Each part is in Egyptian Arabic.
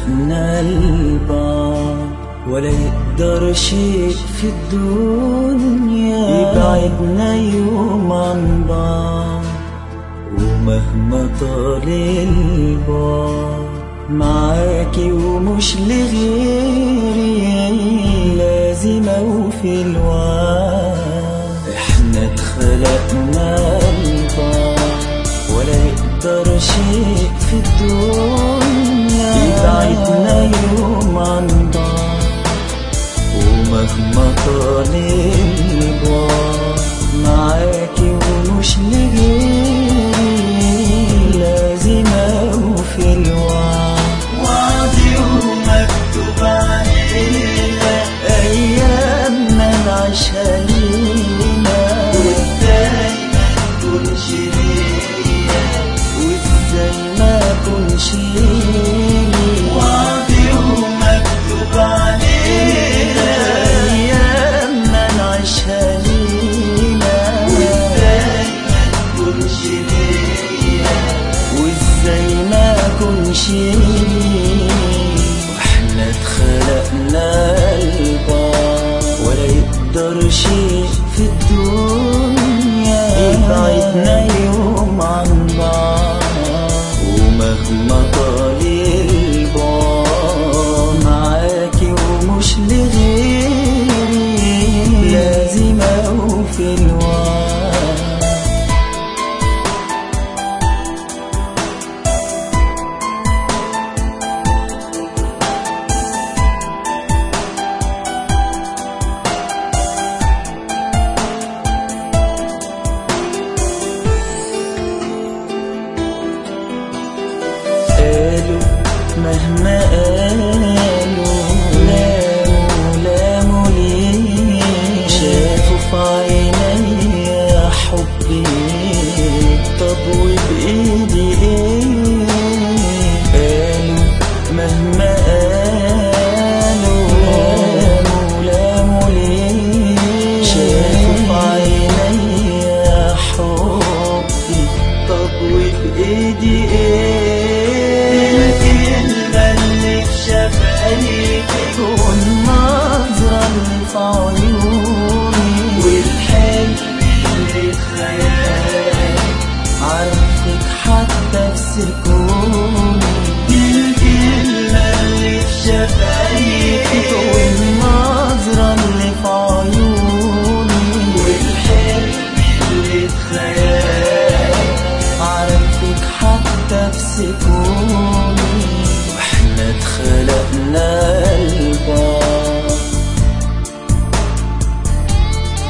خلقنا البعض ولا يقدر شيء في الدنيا يبعدنا يوم عن بعض ومهما طال البعد معاكي ومش لغيري لازم اوفي الوعد احنا اتخلقنا لبعض ولا يقدر شيء في الدنيا يبعدنا يوم عن بعض ومهما طال البعد معاكي ومش لغيري لازم اوفي الوعد وعدي ومكتوب علينا ايامنا نعيشها لينا وازاي ما تكونش ليا وازاي ما كنش ليا وعدي ومكتوب علينا ايامنا نعيشها لينا وازاي ما تكونش ليا وازاي ما كنش واحنا اتخلقنا لبعض ولا يقدر شيء في الدنيا يبعدنا يوم عن بعض ومهما طال البعد معاكي ومش لغيري لازم اوفي الوعد قالوا مهما قالوا لاموا لاموا ليه شافوا في عيني حبي طب وبإيدي ايه قالوا مهما قالوا لاموا لاموا ليه شافوا في عيني حبي طب وبإيدي ايه الكلمة اللي في شفايفك والنظرة اللي في عيوني والحلم اللي في خيالي عارفك حتى في سكوني الكلمة اللي في شفايفك والنظرة اللي في عيوني والحلم اللي في خيالي عارفك حتى في سكوني واحنا اتخلقنا لبعض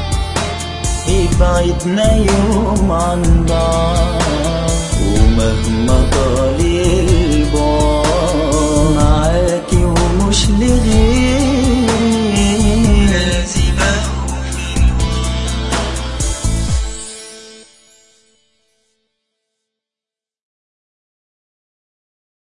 يبعدنا يوم عن بعض ومهما